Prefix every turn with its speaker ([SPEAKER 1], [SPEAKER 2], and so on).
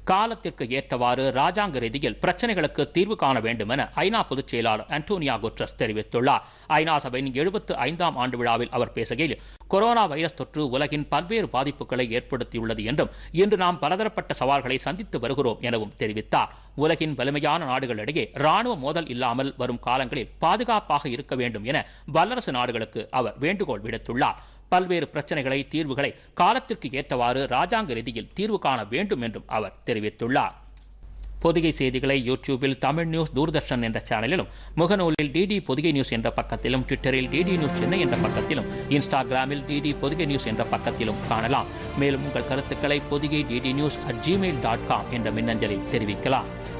[SPEAKER 1] காலத்திற்கு ஏற்றவாறு ராஜாங்க ரீதியில் பிரச்சனைகளுக்கு தீர்வு காண வேண்டும் என ஐநா பொதுச் செயலாளர் அன்டோனியா குட்ரஸ் தெரிவித்துள்ளார் ஐநா சபையின் எழுபத்து ஐந்தாம் ஆண்டு விழாவில் அவர் பேசுகையில் கொரோனா வைரஸ் தொற்று உலகின் பல்வேறு பாதிப்புகளை ஏற்படுத்தியுள்ளது என்றும் இன்று நாம் பலதரப்பட்ட சவால்களை சந்தித்து வருகிறோம் எனவும் தெரிவித்தார் உலகின் வலிமையான நாடுகளிடையே ராணுவ மோதல் இல்லாமல் வரும் காலங்களில் பாதுகாப்பாக இருக்க வேண்டும் என வல்லரசு நாடுகளுக்கு அவர் வேண்டுகோள் விடுத்துள்ளார் பல்வேறு பிரச்சனைகளை தீர்வுகளை காலத்திற்கு ஏற்றவாறு ராஜாங்க ரீதியில் தீர்வு காண வேண்டும் என்றும் அவர் தெரிவித்துள்ளார் பொதிகை செய்திகளை யூடியூபில் தமிழ் நியூஸ் தூர்தர்ஷன் என்ற சேனலிலும் முகநூலில் டிடி பொதிகை நியூஸ் என்ற பக்கத்திலும் ட்விட்டரில் டிடி நியூஸ் சென்னை என்ற பக்கத்திலும் இன்ஸ்டாகிராமில் டிடி பொதிகை நியூஸ் என்ற பக்கத்திலும் காணலாம் மேலும் உங்கள் கருத்துக்களை Podhigai DD news at Gmail dot com என்ற மின்னஞ்சலில் தெரிவிக்கலாம்